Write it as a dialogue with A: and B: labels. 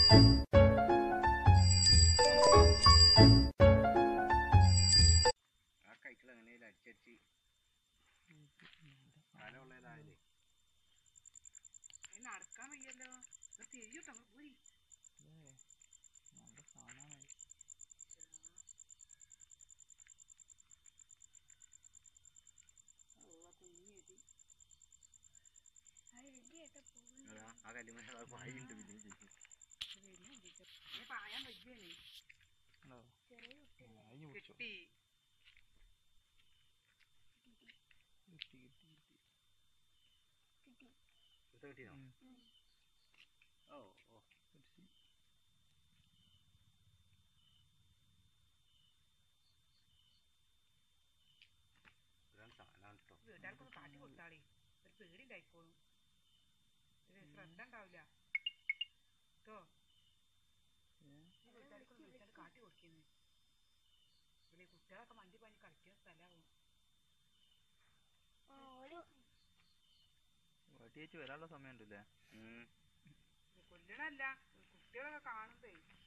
A: ആ കഴിക്കൽ എങ്ങനെയാലും അടിച്ചടിച്ച് കാലമുള്ളതായാലേ
B: നടക്കാൻ വയ്യല്ലോ തിരിഞ്ഞിട്ടോ പോയി
C: നല്ല സാധനമാണ്
A: അതാ ആ കല്ലുമല പായുണ്ട് പിന്നെ
B: പായാൻ പറ്റിയേ
C: ഉണ്ടോ അതിന് പിടിച്ചോ
B: കിട്ടി
C: കിട്ടി കിട്ടി കിട്ടി
A: ഇത് കിട്ടിയോ
C: ഉം.
A: ഓ ഓ
C: പിടിച്ച്.
A: ഇതാണ് സാധനം കേട്ടോ
B: വീട്ടുകാർക്കൊന്ന് കാട്ടി കൊടുത്താളേ ഒരു പേടി ഉണ്ടായിക്കോളും ഒരു ശ്രദ്ധ ഉണ്ടാവില്ല കേട്ടോ
C: ഏ?
B: ഈ വീട്ടുകാർക്കൊന്ന് വിളിച്ചാൽ കാട്ടി കൊടുക്കുന്നു ഇവിടെ ഈ കുട്ടികളൊക്കെ മണ്ടി പഞ്ഞ് കളിക്കുന്ന സ്ഥലമാവും
C: വടി വെച്ച് വരാനുള്ള സമയം ഉണ്ടല്ലേ
A: ഉം.
B: കൊല്ലണല്ല കുട്ടികളൊക്കെ കാണുമ്പേ